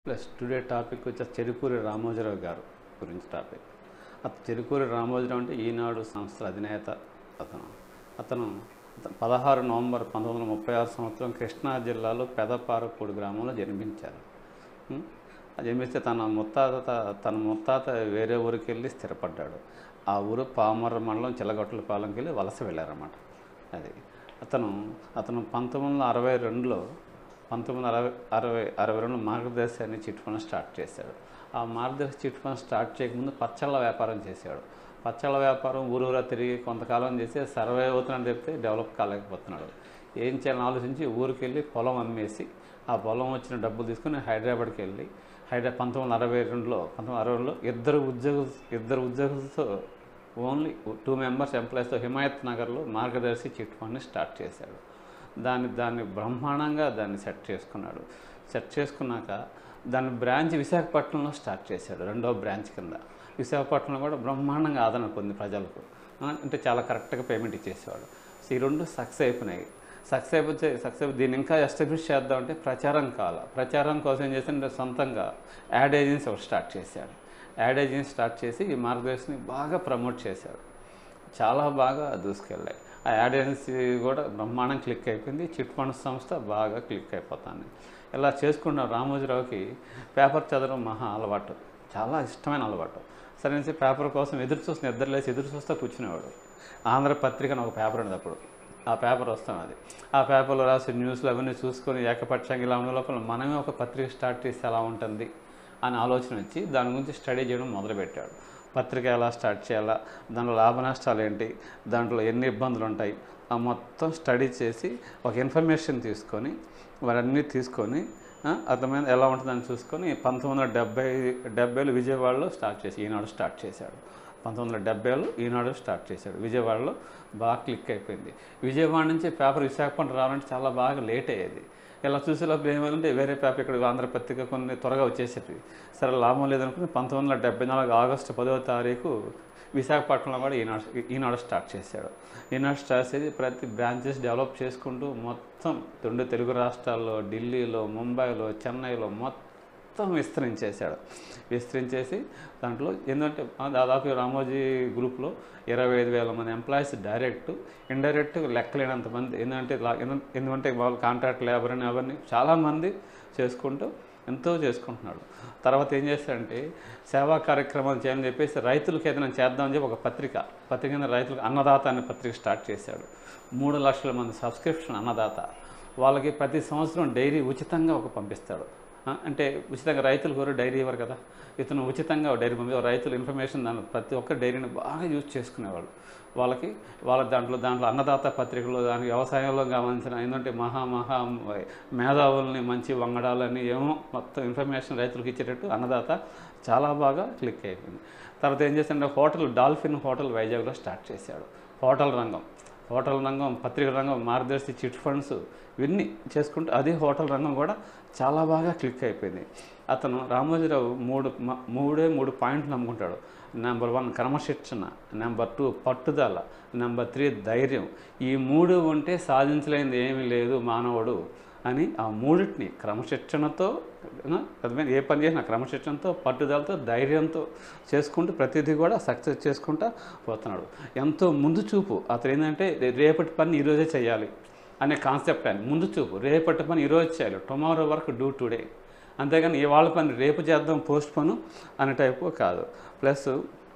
Plus today topic వచ్చి చెరుకూరి రామోజీరావు గారు గురించి టాపిక్ అతను చెరుకూరి రామోజీరావు అంటే ఈనాడు సంస్థల అధినేత అతను అతను అతను పదహారు నవంబర్ పంతొమ్మిది వందల ముప్పై ఆరు సంవత్సరం కృష్ణా జిల్లాలో పెదపారపూడి గ్రామంలో జన్మించారు ఉం? ఆ జన్మిస్తే తన ముత్తాత తన ముత్తాత వేరే ఊరికి వెళ్ళి స్థిరపడ్డాడు ఆ ఊరు పామర మండలం చిల్లగొట్టలపాలెంకి వెళ్ళి వలస వెళ్ళారన్నమాట అది అతను అతను పంతొమ్మిది వందల అరవై రెండులో పంతొమ్మిది వందల అరవై అరవై అరవై రెండు మార్గదర్శి అని చిట్ ఫండ్ స్టార్ట్ చేశాడు ఆ మార్గదర్శి చిట్ ఫండ్ స్టార్ట్ చేయకముందు పచ్చళ్ళ వ్యాపారం చేశాడు పచ్చళ్ళ వ్యాపారం ఊరూరా తిరిగి కొంతకాలం చేసి సర్వే అవుతున్నాడు చెప్తే డెవలప్ కాలేకపోతున్నాడు ఏం చేయాలని ఆలోచించి ఊరికి వెళ్ళి పొలం అమ్మేసి ఆ పొలం వచ్చిన డబ్బులు తీసుకుని హైదరాబాద్కి వెళ్ళి హైదరాబాద్ పంతొమ్మిది వందల అరవై రెండులో పంతొమ్మిది అరవై రెండులో ఇద్దరు ఉద్యోగులు ఇద్దరు ఉద్యోగులతో ఓన్లీ టూ మెంబర్స్ ఎంప్లాయీస్తో హిమాయత్ నగర్లో మార్గదర్శి చిట్ ఫండ్ని స్టార్ట్ చేశాడు దాన్ని దాన్ని బ్రహ్మాండంగా దాన్ని సెట్ చేసుకున్నాడు సెట్ చేసుకున్నాక దాని బ్రాంచ్ విశాఖపట్నంలో స్టార్ట్ చేశాడు రెండో బ్రాంచ్ కింద విశాఖపట్నంలో కూడా బ్రహ్మాండంగా ఆదరణ పొంది ప్రజలకు ఆ, అంటే చాలా కరెక్ట్గా పేమెంట్ ఇచ్చేసేవాడు సో ఈ రెండు సక్సెస్ అయిపోయినాయి సక్సెస్ అయిపోతే సక్సెస్ దీన్ని ఇంకా ఎస్టాబ్లిష్ చేద్దామంటే ప్రచారం కావాలి ప్రచారం కోసం ఏం చేసింటే సొంతంగా యాడ్ ఏజెన్సీ ఒకటి స్టార్ట్ చేశాడు యాడ్ ఏజెన్సీ స్టార్ట్ చేసి ఈ మార్గదర్శిని బాగా ప్రమోట్ చేశాడు చాలా బాగా దూసుకెళ్ళాయి ఆ యాడ్ ఏజెన్సీ కూడా బ్రహ్మాండం క్లిక్ అయిపోయింది చిట్ ఫండ్ సంస్థ బాగా క్లిక్ అయిపోతుంది ఇలా చేసుకున్న రామోజీరావుకి పేపర్ చదవడం మహా అలవాటు చాలా ఇష్టమైన అలవాటు సరే అనేసి పేపర్ కోసం ఎదురు చూసి నిద్రలేసి ఎదురు చూస్తూ కూర్చునేవాడు ఆంధ్రపత్రిక అని ఒక పేపర్ ఉండేది అప్పుడు ఆ పేపర్ వస్తాం అది ఆ పేపర్లో రాసి న్యూస్లు అవన్నీ చూసుకొని ఏకపక్షంగా ఇలా ఉన్న లోపల మనమే ఒక పత్రిక స్టార్ట్ చేస్తే ఎలా ఉంటుంది అని ఆలోచన వచ్చి దాని గురించి స్టడీ చేయడం మొదలుపెట్టాడు పత్రిక ఎలా స్టార్ట్ చేయాలా దాంట్లో లాభ నష్టాలు ఏంటి దాంట్లో ఎన్ని ఇబ్బందులు ఉంటాయి ఆ మొత్తం స్టడీ చేసి ఒక ఇన్ఫర్మేషన్ తీసుకొని వారన్నీ తీసుకొని ఆ, అర్థమైన ఎలా ఉంటుందని చూసుకొని పంతొమ్మిది వందల డెబ్బై డెబ్బైలో విజయవాడలో స్టార్ట్ చేసి ఈనాడు స్టార్ట్ చేశాడు పంతొమ్మిది వందల డెబ్బైలో ఈనాడు స్టార్ట్ చేశాడు విజయవాడలో బాగా క్లిక్ అయిపోయింది విజయవాడ నుంచి పేపర్ విశాఖపట్నం రావాలంటే చాలా బాగా లేట్ అయ్యేది ఇలా చూసేలోపు ఏమైందంటే వేరే పేపర్ ఇక్కడ ఆంధ్రపత్రిక కొన్ని త్వరగా వచ్చేసేవి సరే లాభం లేదనుకుని పంతొమ్మిది వందల డెబ్బై నాలుగు ఆగస్టు పదవ తారీఖు విశాఖపట్నంలో కూడా ఈనాడు ఈనాడు స్టార్ట్ చేశాడు ఈనాడు స్టార్ట్ చేసి ప్రతి బ్రాంచెస్ డెవలప్ చేసుకుంటూ మొత్తం రెండు తెలుగు రాష్ట్రాల్లో ఢిల్లీలో ముంబైలో చెన్నైలో మొత్తం విస్తరించేశాడు విస్తరించేసి దాంట్లో ఏంటంటే ఆ దాదాపు రామోజీ గ్రూప్లో ఇరవై ఐదు వేల మంది ఎంప్లాయీస్ డైరెక్ట్ ఇండైరెక్ట్ లెక్కలేనంత మంది ఏంటంటే లా- ఎందు- ఎందుకంటే వాళ్ళు కాంట్రాక్ట్ లేబర్ అని అవన్నీ చాలామంది చేసుకుంటూ ఎంతో చేసుకుంటున్నాడు తర్వాత ఏం చేస్తాడంటే సేవా కార్యక్రమాలు చేయని చెప్పేసి రైతులకు ఏదైనా చేద్దామని చెప్పి ఒక పత్రిక పత్రిక కింద రైతులకు అన్నదాత అనే పత్రిక స్టార్ట్ చేశాడు మూడు లక్షల మంది సబ్స్క్రిప్షన్ అన్నదాత వాళ్ళకి ప్రతి సంవత్సరం డైరీ ఉచితంగా ఒక పంపిస్తాడు ఆ, అంటే ఉచితంగా రైతులు కూడా డైరీ ఇవ్వరు కదా ఇతను ఉచితంగా ఒక డైరీ పంపి రైతులు ఇన్ఫర్మేషన్ దాని ప్రతి ఒక్క డైరీని బాగా యూజ్ చేసుకునేవాళ్ళు వాళ్ళకి వాళ్ళ దాంట్లో దాంట్లో అన్నదాత పత్రికలో దాని వ్యవసాయంలో కావాల్సిన ఏంటంటే మహా మహా మేధావుల్ని మంచి వంగడాలని ఏమో మొత్తం ఇన్ఫర్మేషన్ రైతులకు ఇచ్చేటట్టు అన్నదాత చాలా బాగా క్లిక్ అయిపోయింది తర్వాత ఏం చేశాడంటే హోటల్ డాల్ఫిన్ హోటల్ వైజాగ్లో స్టార్ట్ చేశాడు హోటల్ రంగం హోటల్ రంగం పత్రిక రంగం మార్గదర్శి చిట్ ఫండ్స్ ఇవన్నీ చేసుకుంటూ అదే హోటల్ రంగం కూడా చాలా బాగా క్లిక్ అయిపోయింది అతను రామోజీరావు మూడు మ- మూడే మూడు పాయింట్లు నమ్ముకుంటాడు నెంబర్ వన్ క్రమశిక్షణ నెంబర్ టూ పట్టుదల నెంబర్ త్రీ ధైర్యం ఈ మూడు ఉంటే సాధించలేనిది ఏమీ లేదు మానవుడు అని ఆ మూడింటిని క్రమశిక్షణతో ఆ, అర్థమైంది ఏ పని చేసినా క్రమశిక్షణతో పట్టుదలతో ధైర్యంతో చేసుకుంటూ ప్రతిదీ కూడా సక్సెస్ చేసుకుంటా పోతున్నాడు ఎంతో ముందు చూపు అతను ఏంటంటే రే- రేపటి పని ఈరోజే చేయాలి అనే కాన్సెప్ట్ ఆయన ముందు చూపు రేపటి పని ఈరోజు చేయాలి టుమారో వర్క్ డూ టుడే అంతేగాని ఇవాళ పని రేపు చేద్దాం పోస్ట్ పను అనే టైపు కాదు ప్లస్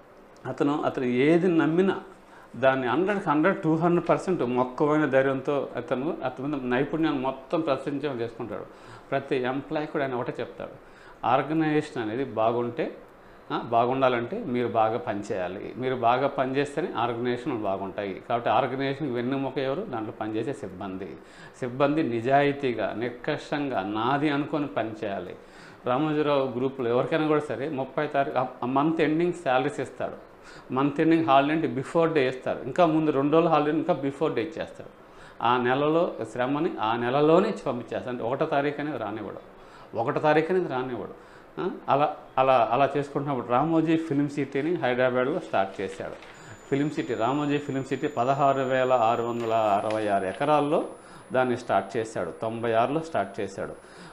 అతను అతను ఏది నమ్మినా దాన్ని హండ్రెడ్కి హండ్రెడ్ టూ హండ్రెడ్ పర్సెంట్ మొక్కమైన ధైర్యంతో అతను అతను నైపుణ్యాన్ని మొత్తం ప్రదర్శించడం చేసుకుంటాడు ప్రతి ఎంప్లాయ్ కూడా ఆయన ఒకటే చెప్తాడు ఆర్గనైజేషన్ అనేది బాగుంటే ఆ, బాగుండాలంటే మీరు బాగా పనిచేయాలి మీరు బాగా పనిచేస్తేనే ఆర్గనైజేషన్ బాగుంటాయి కాబట్టి ఆర్గనైజేషన్ వెన్నుముక ఎవరు దాంట్లో పనిచేసే సిబ్బంది సిబ్బంది నిజాయితీగా నిష్కర్షంగా నాది అనుకొని పనిచేయాలి రామోజీరావు గ్రూప్లో ఎవరికైనా కూడా సరే ముప్పై తారీఖు మంత్ ఎండింగ్ శాలరీస్ ఇస్తాడు మంత్ ఎండింగ్ హాలిడే అంటే బిఫోర్ డే ఇస్తారు ఇంకా ముందు రెండు రోజుల హాలిడే ఇంకా బిఫోర్ డే ఇచ్చేస్తారు ఆ నెలలో శ్రమని ఆ నెలలోనే ఇచ్చి పంపించేస్తారు అంటే ఒకటో తారీఖు అనేది రానివ్వడు ఒకటో తారీఖు అనేది రానివ్వడు ఆ, అలా అలా అలా చేసుకుంటున్నప్పుడు రామోజీ ఫిలిం సిటీని హైదరాబాద్లో స్టార్ట్ చేశాడు film city Ramoji film city పదహారు వేల ఆరు వందల అరవై ఆరు ఎకరాల్లో దాన్ని స్టార్ట్ చేశాడు తొంభై ఆరులో స్టార్ట్ చేశాడు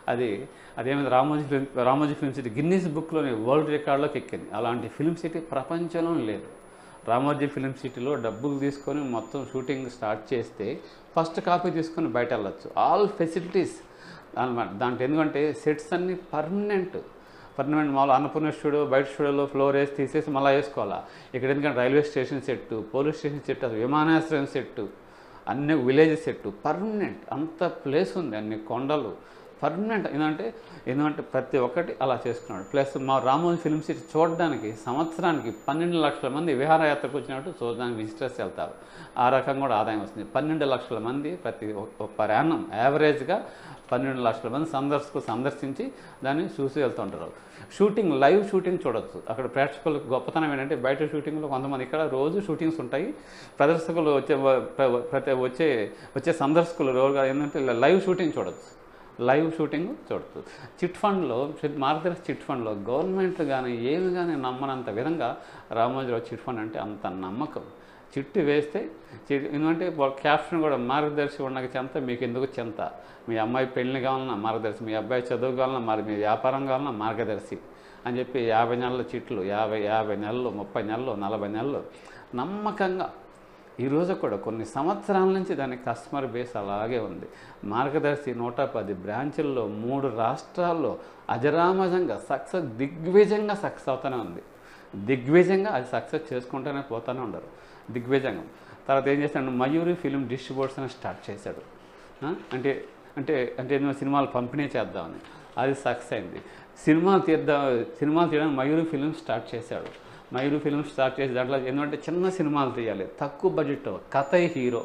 అది అదేమైంది Ramoji film Ramoji film city Guinness బుక్లోని వరల్డ్ రికార్డులోకి ఎక్కింది అలాంటి ఫిల్మ్ సిటీ ప్రపంచంలో లేదు రామోజీ ఫిల్మ్ సిటీలో డబ్బులు తీసుకొని మొత్తం షూటింగ్ స్టార్ట్ చేస్తే ఫస్ట్ కాపీ తీసుకొని బయట వెళ్ళొచ్చు ఆల్ ఫెసిలిటీస్ అనమాట దాంట్లో ఎందుకంటే సెట్స్ అన్నీ పర్మనెంట్ పర్మనెంట్ మామూలు అన్నపూర్ణ స్టూడియో బయట స్టూడియోలో ఫ్లోర్ వేసి తీసేసి మళ్ళీ వేసుకోవాలా ఇక్కడ ఎందుకంటే railway station set police station set అసలు విమానాశ్రయం సెట్టు అన్ని విలేజ్ సెట్టు పర్మనెంట్ అంత ప్లేస్ ఉంది అన్ని కొండలు పర్మనెంట్ ఎందుకంటే ఎందుకంటే ప్రతి ఒక్కటి అలా చేసుకున్నాడు ప్లస్ మా రామోజీ ఫిల్మ్ సిటీ చూడడానికి సంవత్సరానికి పన్నెండు లక్షల మంది విహారయాత్రకు వచ్చినట్టు చూడడానికి విజిటర్స్ వెళ్తారు ఆ రకంగా కూడా ఆదాయం వస్తుంది పన్నెండు లక్షల మంది ప్రతి పర్ యానం యావరేజ్గా పన్నెండు లక్షల మంది సందర్శకులు సందర్శించి దాన్ని చూసి వెళ్తుంటారు షూటింగ్ లైవ్ షూటింగ్ చూడొచ్చు అక్కడ ప్రేక్షకులకు గొప్పతనం ఏంటంటే బయట షూటింగ్లో కొంతమంది ఇక్కడ రోజు షూటింగ్స్ ఉంటాయి ప్రదర్శకులు వచ్చే ప్ర- ప్రతి వచ్చే వచ్చే సందర్శకులు రోజుగా ఏంటంటే లైవ్ షూటింగ్ చూడొచ్చు లైవ్ షూటింగ్ చూడొచ్చు చిట్ ఫండ్లో చిట్ మార్గదర్శి చిట్ ఫండ్లో గవర్నమెంట్ కానీ ఏమి కానీ నమ్మనంత విధంగా రామోజీరావు చిట్ ఫండ్ అంటే అంత నమ్మకం చిట్టు వేస్తే చిట్ ఎందుకంటే వాళ్ళ క్యాప్షన్ కూడా మార్గదర్శి ఉండక చెంత మీకు ఎందుకు చెంత మీ అమ్మాయి పెళ్లి కావాలన్నా మార్గదర్శి మీ అబ్బాయి చదువు కావాలన్నా మరి మీ వ్యాపారం కావాలన్నా మార్గదర్శి అని చెప్పి యాభై నెలల చిట్లు యాభై యాభై నెలలు ముప్పై నెలలు నలభై నెలలు నమ్మకంగా ఈరోజు కూడా కొన్ని సంవత్సరాల నుంచి దాని కస్టమర్ బేస్ అలాగే ఉంది మార్గదర్శి నూట పది బ్రాంచుల్లో మూడు రాష్ట్రాల్లో అజరామజంగా సక్సెస్ దిగ్విజయంగా సక్సెస్ అవుతూనే ఉంది దిగ్విజయంగా అది సక్సెస్ చేసుకుంటూనే పోతూనే ఉండరు దిగ్విజయంగా తర్వాత ఏం చేస్తాడు మయూరి ఫిలిం డిస్ట్రిబ్యూట్స్ అని స్టార్ట్ చేశాడు ఆ? అంటే అంటే అంటే ఏదో సినిమాలు పంపిణీ చేద్దామని అది సక్సెస్ అయింది సినిమాలు తీద్దాం సినిమాలు తీయడానికి మయూరి ఫిలిం స్టార్ట్ చేశాడు మయూరి ఫిలిం స్టార్ట్ చేసి దాంట్లో ఏంటంటే చిన్న సినిమాలు తీయాలి తక్కువ బడ్జెట్ కథ హీరో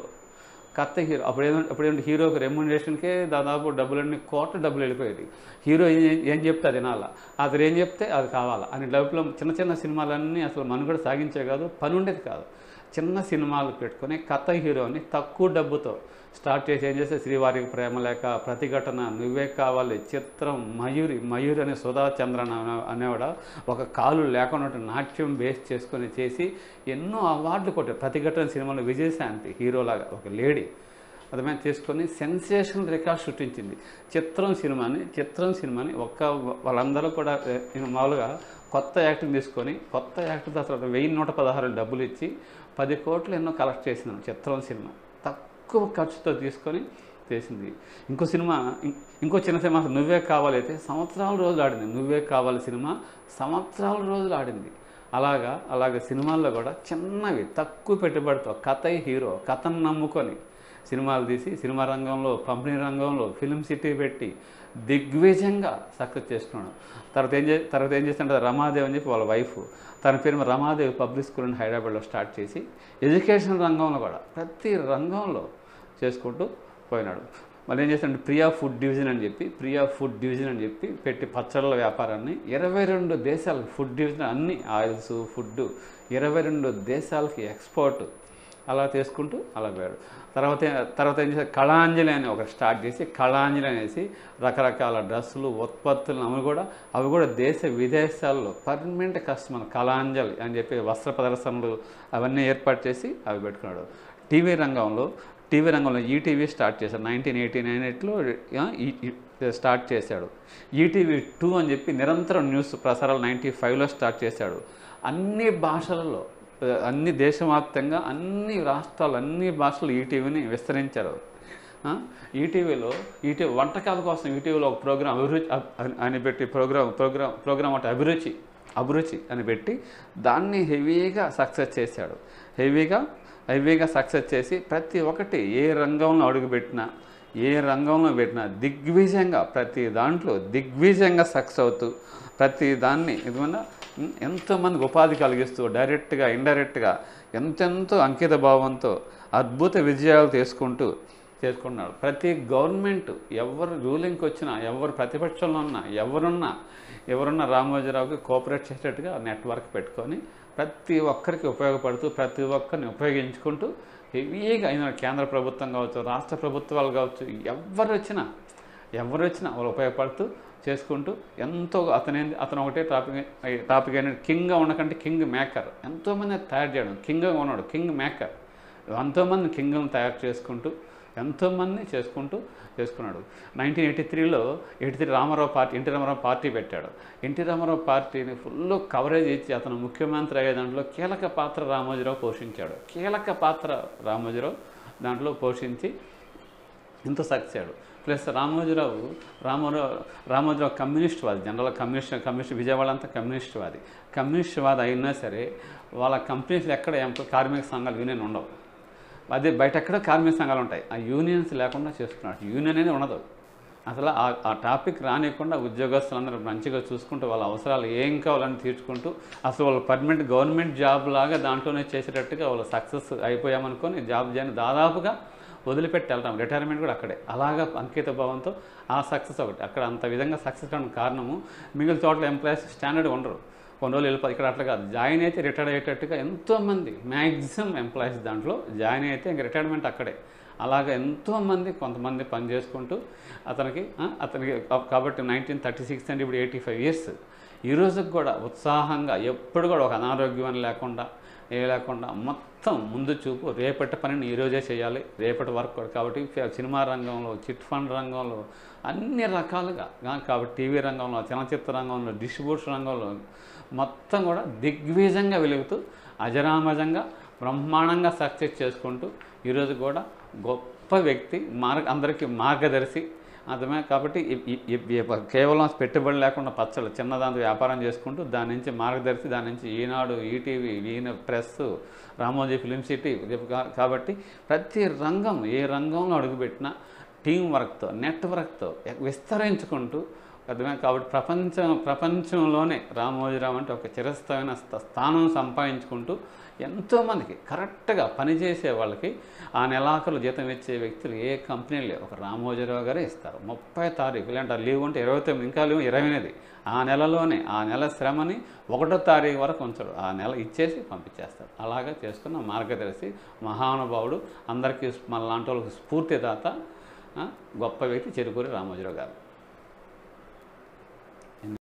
కథ హీరో అప్పుడు ఏంటంటే అప్పుడు ఏంటంటే హీరోకి రెమ్యునరేషన్కే దాదాపు డబ్బులన్నీ కోట్ల డబ్బులు వెళ్ళిపోయేది హీరో ఏం ఏం చెప్తే అది వినాలా అతను ఏం చెప్తే అది కావాలా అని డబ్బులో చిన్న చిన్న సినిమాలన్నీ అసలు మనుగడ సాగించే కాదు పని ఉండేది కాదు చిన్న సినిమాలు పెట్టుకొని కథ హీరోని తక్కువ డబ్బుతో స్టార్ట్ చేసి ఏం చేస్తే శ్రీవారికి ప్రేమ లేక ప్రతిఘటన నువ్వే కావాలి చిత్రం మయూరి మయూరి అనే సుధా చంద్రన్ అనే అనేవాడ ఒక కాలు లేకుండా నాట్యం బేస్ చేసుకొని చేసి ఎన్నో అవార్డులు కొట్టారు ప్రతిఘటన సినిమాలో విజయశాంతి హీరోలాగా ఒక లేడీ అదమైన తీసుకొని సెన్సేషనల్ రికార్డ్ సృష్టించింది చిత్రం సినిమాని చిత్రం సినిమాని ఒక్క వాళ్ళందరూ కూడా ఏ, మామూలుగా కొత్త యాక్టింగ్ తీసుకొని కొత్త యాక్టర్ అసలు వెయ్యి నూట పదహారు డబ్బులు ఇచ్చి పది కోట్లు ఎన్నో కలెక్ట్ చేసినాం చిత్రం సినిమా తక్కువ ఖర్చుతో తీసుకొని చేసింది ఇంకో సినిమా ఇం- ఇంకో చిన్న సినిమా అసలు నువ్వే కావాలి అయితే సంవత్సరాల రోజులు ఆడింది నువ్వే కావాలి సినిమా సంవత్సరాల రోజులు ఆడింది అలాగా అలాగే సినిమాల్లో కూడా చిన్నవి తక్కువ పెట్టుబడితో కథ హీరో కథను నమ్ముకొని సినిమాలు తీసి సినిమా రంగంలో కంపెనీ రంగంలో ఫిలిం సిటీ పెట్టి దిగ్విజయంగా సక్సెస్ చేసుకున్నాడు తర్వాత ఏం చే తర్వాత ఏం చేస్తుంటే రమాదేవి అని చెప్పి వాళ్ళ వైఫ్ తన పేరు మీద రమాదేవి పబ్లిక్ స్కూల్ అని హైదరాబాద్లో స్టార్ట్ చేసి ఎడ్యుకేషన్ రంగంలో కూడా ప్రతి రంగంలో చేసుకుంటూ పోయినాడు మళ్ళీ ఏం చేస్తాడు ప్రియా ఫుడ్ డివిజన్ అని చెప్పి ప్రియా ఫుడ్ డివిజన్ అని చెప్పి పెట్టి పచ్చళ్ళ వ్యాపారాన్ని ఇరవై రెండు దేశాలకు ఫుడ్ డివిజన్ అన్ని ఆయిల్స్ ఫుడ్ ఇరవై రెండు దేశాలకి ఎక్స్పోర్ట్ అలా చేసుకుంటూ అలా పోయాడు తర్వాత ఏ- తర్వాత ఏం చేశారు కళాంజలి అని ఒక స్టార్ట్ చేసి కళాంజలి అనేసి రకరకాల డ్రెస్సులు ఉత్పత్తులు అవి కూడా అవి కూడా దేశ విదేశాల్లో పర్మనెంట్ కస్టమర్ కళాంజలి అని చెప్పి వస్త్ర ప్రదర్శనలు అవన్నీ ఏర్పాటు చేసి అవి పెట్టుకున్నాడు టీవీ రంగంలో టీవీ రంగంలో ఈటీవీ స్టార్ట్ చేశాడు నైన్టీన్ ఎయిటీ నైన్ ఎయిట్లో స్టార్ట్ చేశాడు ఈటీవీ టూ అని చెప్పి నిరంతరం న్యూస్ ప్రసారాలు నైంటీ ఫైవ్లో స్టార్ట్ చేశాడు అన్ని భాషలలో ఆ, అన్ని దేశవ్యాప్తంగా అన్ని రాష్ట్రాలు అన్ని భాషలు ఈటీవీని విస్తరించారు ఆ, ఈటీవీలో ఈటీవీ వంటకాల కోసం ఈటీవీలో ఒక ప్రోగ్రాం అభిరుచి అబ్- అని- అని పెట్టి ప్రోగ్రామ్ ప్రోగ్రామ్ ప్రోగ్రామ్ అంటే అభిరుచి అభిరుచి అని పెట్టి దాన్ని హెవీగా సక్సెస్ చేశాడు హెవీగా హెవీగా సక్సెస్ చేసి ప్రతి ఒక్కటి ఏ రంగంలో అడుగుపెట్టినా ఏ రంగంలో పెట్టినా దిగ్విజయంగా ప్రతి దాంట్లో దిగ్విజయంగా సక్సెస్ అవుతూ ప్రతి దాన్ని ఏదైనా ఎంతోమందికి ఉపాధి కలిగిస్తూ డైరెక్ట్గా ఇండైరెక్ట్గా ఎంతెంతో అంకిత భావంతో అద్భుత విజయాలు తీసుకుంటూ చేసుకున్నాడు ప్రతి గవర్నమెంట్ ఎవరు రూలింగ్కి వచ్చినా ఎవరు ప్రతిపక్షంలో ఉన్నా ఎవరున్నా ఎవరున్నా రామోజీరావుకి కోఆపరేట్ చేసేటట్టుగా నెట్వర్క్ పెట్టుకొని ప్రతి ఒక్కరికి ఉపయోగపడుతూ ప్రతి ఒక్కరిని ఉపయోగించుకుంటూ హెవీగా అయిన కేంద్ర ప్రభుత్వం కావచ్చు రాష్ట్ర ప్రభుత్వాలు కావచ్చు ఎవరు వచ్చినా ఎవరు వచ్చినా వాళ్ళు ఉపయోగపడుతూ చేసుకుంటూ ఎంతో అతనే అతను ఒకటే టాపిక్ టాపిక్ అయిన కింగ్గా ఉండకంటే కింగ్ మేకర్ ఎంతోమంది తయారు చేయడం కింగ్గా ఉన్నాడు కింగ్ మేకర్ ఎంతోమంది కింగ్లను తయారు చేసుకుంటూ ఎంతోమంది చేసుకుంటూ చేసుకున్నాడు నైన్టీన్ ఎయిటీ త్రీలో eighty three Ramarao party NT Ramarao party పెట్టాడు ఎన్టీ రామారావు పార్టీని ఫుల్ కవరేజ్ ఇచ్చి అతను ముఖ్యమంత్రి అయ్యే దాంట్లో కీలక పాత్ర రామోజీరావు పోషించాడు కీలక పాత్ర రామోజీరావు దాంట్లో పోషించి ఇంత సక్సెస్ అయ్యాడు ప్లస్ రామోజీరావు రామారావు రామోజీరావు కమ్యూనిస్ట్ వాది జనరల్ కమ్యూనిస్ట్ కమ్యూనిస్ట్ విజయవాడ అంతా కమ్యూనిస్ట్ వాది కమ్యూనిస్ట్ వాది అయినా సరే వాళ్ళ కంపెనీస్లో ఎక్కడ ఎంప్లాయ్ కార్మిక సంఘాలు యూనియన్ ఉండవు అదే బయట ఎక్కడ కార్మిక సంఘాలు ఉంటాయి ఆ యూనియన్స్ లేకుండా చేస్తున్నాడు యూనియన్ అనేది ఉండదు అసలు ఆ ఆ టాపిక్ రానియకుండా ఉద్యోగస్తులందరూ మంచిగా చూసుకుంటూ వాళ్ళ అవసరాలు ఏం కావాలని తీర్చుకుంటూ అసలు వాళ్ళ పర్మనెంట్ గవర్నమెంట్ జాబ్ లాగా దాంట్లోనే చేసేటట్టుగా వాళ్ళు సక్సెస్ అయిపోయామనుకొని జాబ్ చేయని దాదాపుగా వదిలిపెట్టి వెళ్తాం రిటైర్మెంట్ కూడా అక్కడే అలాగా అంకిత భావంతో ఆ సక్సెస్ ఒకటి అక్కడ అంత విధంగా సక్సెస్ కావడానికి కారణము మిగిలిన చోట్ల ఎంప్లాయీస్ స్టాండర్డ్ ఉండరు కొన్ని రోజులు వెళ్ళిపోయి ఇక్కడ అట్లా కాదు జాయిన్ అయితే రిటైర్ అయ్యేటట్టుగా ఎంతోమంది మ్యాక్సిమం ఎంప్లాయీస్ దాంట్లో జాయిన్ అయితే ఇంక రిటైర్మెంట్ అక్కడే అలాగ ఎంతోమంది కొంతమంది పని చేసుకుంటూ అతనికి ఆ, అతనికి కా- కాబట్టి నైన్టీన్ థర్టీ సిక్స్ అంటే ఇప్పుడు ఎయిటీ ఫైవ్ ఇయర్స్ ఈ రోజుకి కూడా ఉత్సాహంగా ఎప్పుడు కూడా ఒక అనారోగ్యం అని లేకుండా ఏ లేకుండా మొత్తం ముందు చూపు రేపటి పనిని ఈరోజే చేయాలి రేపటి వరకు కూడా కాబట్టి ఫ- సినిమా రంగంలో చిట్ ఫండ్ రంగంలో అన్ని రకాలుగా గా- కాబట్టి టీవీ రంగంలో చలనచిత్ర రంగంలో డిస్ట్రిబ్యూషన్ రంగంలో మొత్తం కూడా దిగ్విజంగా వెలుగుతూ అజరామజంగా బ్రహ్మాండంగా సక్సెస్ చేసుకుంటూ ఈరోజు కూడా గొప్ప వ్యక్తి మార్గ అందరికీ మార్గదర్శి అర్థమే కాబట్టి ఈ- ఈ- ఈ- ఈ కేవలం పెట్టుబడి లేకుండా పచ్చళ్ళు చిన్నదాంతో వ్యాపారం చేసుకుంటూ దాని నుంచి మార్గదర్శి దాని నుంచి ఈనాడు ఈటీవీ ఈయన ప్రెస్ రామోజీ ఫిలిం సిటీ రేపు కా- కాబట్టి ప్రతి రంగం ఏ రంగంలో అడుగుపెట్టినా టీం వర్క్తో నెట్వర్క్తో విస్తరించుకుంటూ అర్థమే కాబట్టి ప్రపంచం ప్రపంచంలోనే రామోజీరావు అంటే ఒక చిరస్థమైన స్థ- స్థానం సంపాదించుకుంటూ ఎంతోమందికి కరెక్ట్గా పనిచేసే వాళ్ళకి ఆ నెలాఖరు జీతం ఇచ్చే వ్యక్తులు ఏ కంపెనీలు లేవు ఒక రామోజీరావు గారే ఇస్తారు ముప్పై తారీఖు ఇలాంటి లీవ్ ఉంటే ఇరవై తొమ్మిది ఇంకా లీవ్ ఇరవై ఎనిమిది ఆ నెలలోనే ఆ నెల శ్రమని ఒకటో తారీఖు వరకు ఉంచడు ఆ నెల ఇచ్చేసి పంపించేస్తాడు అలాగా చేసుకున్న మార్గదర్శి మహానుభావుడు అందరికీ మన లాంటి వాళ్ళకి స్ఫూర్తిదాత ఆ, గొప్ప వ్యక్తి చెరుకూరి రామోజీరావు గారు